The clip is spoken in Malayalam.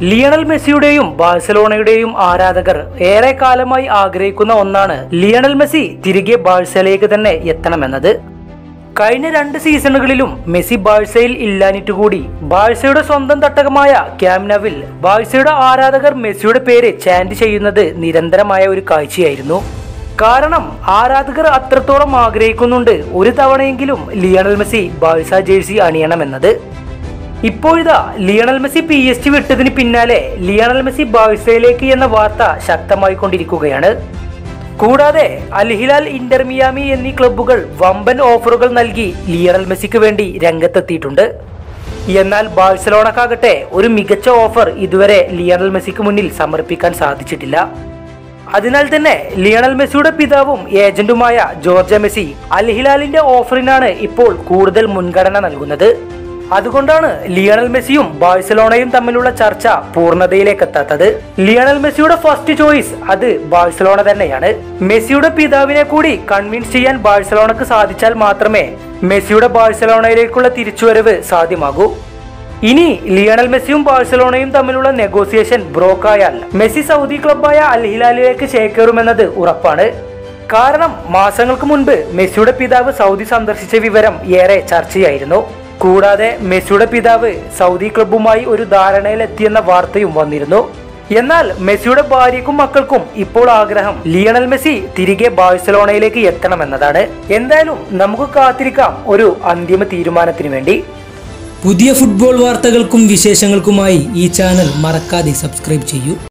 ലിയണൽ മെസ്സിയുടെയും ബാഴ്സലോണയുടെയും ആരാധകർ ഏറെ കാലമായി ആഗ്രഹിക്കുന്ന ഒന്നാണ് ലിയണൽ മെസ്സി തിരികെ ബാഴ്സയിലേക്ക് തന്നെ എത്തണമെന്നത് കഴിഞ്ഞ രണ്ട് സീസണുകളിലും മെസ്സി ബാഴ്സയിൽ ഇല്ലാഞ്ഞിട്ടുകൂടി ബാഴ്സയുടെ സ്വന്തം തട്ടകമായ ക്യാംനവിൽ ബാഴ്സയുടെ ആരാധകർ മെസ്സിയുടെ പേര് ചാൻഡ് ചെയ്യുന്നത് നിരന്തരമായ ഒരു കാഴ്ചയായിരുന്നു കാരണം ആരാധകർ അത്രത്തോളം ആഗ്രഹിക്കുന്നുണ്ട് ഒരു തവണയെങ്കിലും ലിയണൽ മെസ്സി ബാഴ്സ ജേഴ്സി അണിയണമെന്നത് ഇപ്പോഴിതാ ലിയണൽ മെസ്സി പി എസ് ജി വിട്ടതിന് പിന്നാലെ ലിയണൽ മെസ്സി ബാഴ്സയിലേക്ക് എന്ന വാർത്ത ശക്തമായിക്കൊണ്ടിരിക്കുകയാണ് കൂടാതെ അൽഹിലാൽ ഇന്റർ മിയാമി എന്നീ ക്ലബ്ബുകൾ വമ്പൻ ഓഫറുകൾ നൽകി ലിയണൽ മെസ്സിക്ക് വേണ്ടി രംഗത്തെത്തിയിട്ടുണ്ട് എന്നാൽ ബാഴ്സലോണക്കാകട്ടെ ഒരു മികച്ച ഓഫർ ഇതുവരെ ലിയണൽ മെസ്സിക്ക് മുന്നിൽ സമർപ്പിക്കാൻ സാധിച്ചിട്ടില്ല അതിനാൽ തന്നെ ലിയണൽ മെസ്സിയുടെ പിതാവും ഏജന്റുമായ ജോർജ മെസ്സി അൽഹിലാലിന്റെ ഓഫറിനാണ് ഇപ്പോൾ കൂടുതൽ മുൻഗണന നൽകുന്നത് അതുകൊണ്ടാണ് ലിയണൽ മെസ്സിയും ബാഴ്സലോണയും തമ്മിലുള്ള ചർച്ച പൂർണ്ണതയിലേക്ക് എത്താത്തത് ലിയണൽ മെസ്സിയുടെ ഫസ്റ്റ് ചോയ്സ് അത് ബാഴ്സലോണ തന്നെയാണ് മെസ്സിയുടെ പിതാവിനെ കൂടി കൺവിൻസ് ചെയ്യാൻ ബാഴ്സലോണക്ക് സാധിച്ചാൽ മാത്രമേ മെസ്സിയുടെ ബാഴ്സലോണയിലേക്കുള്ള തിരിച്ചുവരവ് സാധ്യമാകൂ ഇനി ലിയണൽ മെസ്സിയും ബാഴ്സലോണയും തമ്മിലുള്ള നെഗോസിയേഷൻ ബ്രോക്കായാൽ മെസ്സി സൗദി ക്ലബായ അൽ ഹിലാലിലേക്ക് ചേക്കേറുമെന്നത് ഉറപ്പാണ് കാരണം മാസങ്ങൾക്ക് മുൻപ് മെസ്സിയുടെ പിതാവ് സൗദി സന്ദർശിച്ച വിവരം ഏറെ ചർച്ചയായിരുന്നു കൂടാതെ മെസ്സിയുടെ പിതാവ് സൗദി ക്ലബ്ബുമായി ഒരു ധാരണയിലെത്തിയെന്ന വാർത്തയും വന്നിരുന്നു എന്നാൽ മെസ്സിയുടെ ഭാര്യക്കും മക്കൾക്കും ഇപ്പോൾ ആഗ്രഹം ലിയണൽ മെസ്സി തിരികെ ബാഴ്സലോണയിലേക്ക് എത്തണമെന്നതാണ് എന്തായാലും നമുക്ക് കാത്തിരിക്കാം ഒരു അന്തിമ തീരുമാനത്തിന് വേണ്ടി പുതിയ ഫുട്ബോൾ വാർത്തകൾക്കും വിശേഷങ്ങൾക്കുമായി ഈ ചാനൽ മറക്കാതെ സബ്സ്ക്രൈബ് ചെയ്യൂ